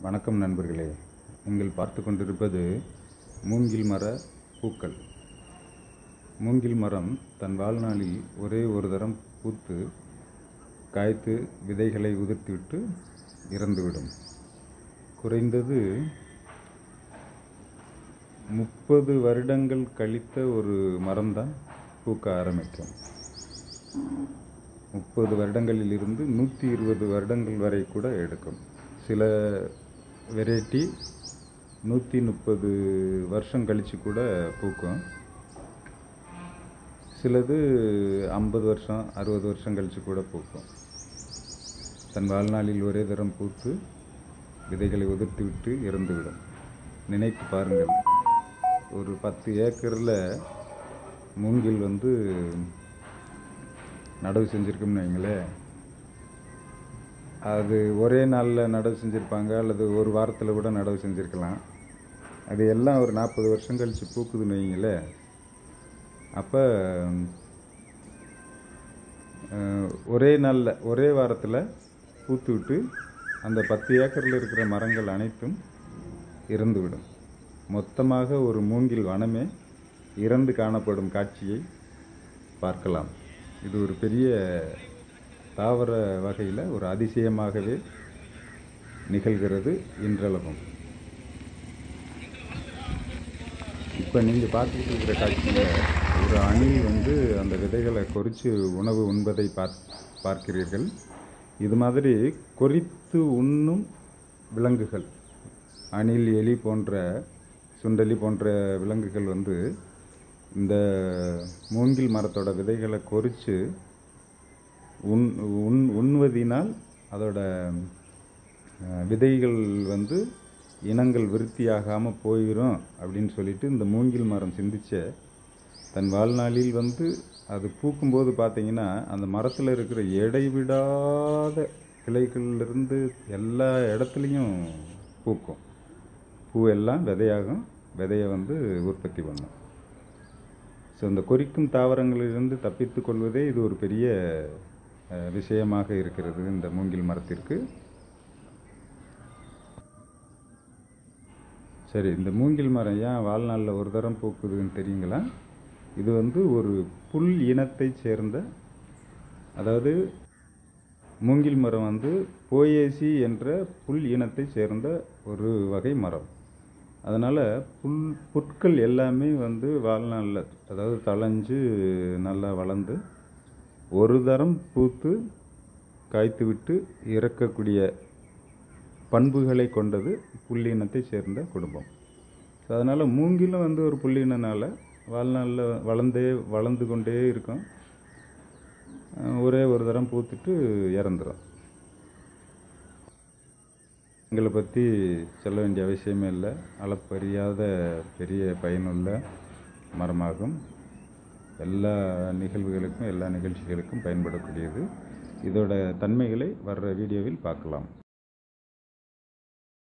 வணக்கம் நண்பர்களே நீங்கள் பார்த்து கொண்டிருப்பது மூங்கில் மர பூக்கள் மூங்கில் மரம் தன் வாழ்நாளில் ஒரே ஒரு தரம் பூத்து காய்த்து விதைகளை உதிர்த்துவிட்டு இறந்துவிடும் குறைந்தது முப்பது வருடங்கள் கழித்த ஒரு மரம்தான் பூக்க ஆரம்பிக்கும் முப்பது வருடங்களில் இருந்து நூற்றி இருபது வருடங்கள் வரை கூட எடுக்கும் சில வெரைட்டி நூற்றி முப்பது வருஷம் கழித்து கூட பூக்கும் சிலது ஐம்பது வருஷம் அறுபது வருஷம் கழித்து கூட பூக்கும் தன் வாழ்நாளில் ஒரே தரம் பூத்து விதைகளை உதிர்த்து விட்டு இறந்துவிடும் நினைத்து பாருங்கள் ஒரு பத்து ஏக்கரில் மூங்கில் வந்து நடவு செஞ்சுருக்கோம்னு வைங்களேன் அது ஒரே நாளில் நடவு செஞ்சுருப்பாங்க அல்லது ஒரு வாரத்தில் கூட நடவு செஞ்சுருக்கலாம் அது எல்லாம் ஒரு நாற்பது வருஷம் கழித்து பூக்குதுன்னு வைங்களேன் அப்போ அஹ், ஒரே நாளில் ஒரே வாரத்தில் பூத்து விட்டு அந்த பத்து ஏக்கரில் இருக்கிற மரங்கள் அனைத்தும் இறந்துவிடும் மொத்தமாக ஒரு மூங்கில் வனமே இறந்து காணப்படும் காட்சியை பார்க்கலாம் இது ஒரு பெரிய தாவர வகையில் ஒரு அதிசயமாகவே நிகழ்கிறது இன்றளவும் இப்போ நீங்கள் பார்த்துக்கிட்டு இருக்கிற காட்சியில் ஒரு அணில் வந்து அந்த விதைகளை கொறித்து உணவு உண்பதை பார் பார்க்கிறீர்கள் இது மாதிரி கொறித்து உண்ணும் விலங்குகள் அணில் எலி போன்ற சுண்டலி போன்ற விலங்குகள் வந்து இந்த மூங்கில் மரத்தோட விதைகளை கொறித்து உண் உண் உண்வதினால் அதோட அஹ், விதைகள் வந்து இனங்கள் விருத்தியாகாமல் போயிடும் அப்படின்னு சொல்லிட்டு இந்த மூங்கில் மரம் சிந்திச்ச தன் வாழ்நாளில் வந்து அது பூக்கும்போது பார்த்தீங்கன்னா அந்த மரத்தில் இருக்கிற இடைவிடாத கிளைகளிலிருந்து எல்லா இடத்துலையும் பூக்கும் பூ எல்லாம் விதையாகும் விதையை வந்து உற்பத்தி பண்ணும் ஸோ இந்த கொறிக்கும் தாவரங்களிலிருந்து தப்பித்துக் கொள்வதே இது ஒரு பெரிய அஹ், விஷயமாக இருக்கிறது இந்த மூங்கில் மரத்திற்கு சரி இந்த மூங்கில் மரம் ஏன் வாழ்நாளில் ஒரு தரம் பூக்குதுன்னு தெரியுங்களா இது வந்து ஒரு புல் இனத்தைச் சேர்ந்த அதாவது மூங்கில் மரம் வந்து போயேசி என்ற புல் இனத்தைச் சேர்ந்த ஒரு வகை மரம் அதனால் புல் புற்கள் எல்லாமே வந்து வாழ்நாளில் அதாவது தளைஞ்சு நல்லா வளர்ந்து ஒரு தரம் பூத்து காய்த்து விட்டு இறக்கக்கூடிய பண்புகளை கொண்டது புல்லினத்தை சேர்ந்த குடும்பம் ஸோ அதனால் மூங்கிலும் வந்து ஒரு புல்லினனால வாழ்நாளில் வளர்ந்தே வளர்ந்து கொண்டே இருக்கும் அஹ் ஒரே ஒரு தரம் பூத்துட்டு இறந்துடும் எங்களை பற்றி சொல்ல வேண்டிய அவசியமே இல்லை அளப்பறியாத பெரிய பயனுள்ள மரமாகும் எல்லா நிகழ்வுகளுக்கும் எல்லா நிகழ்ச்சிகளுக்கும் பயன்படக்கூடியது இதோட தன்மைகளை வர்ற வீடியோவில் பார்க்கலாம்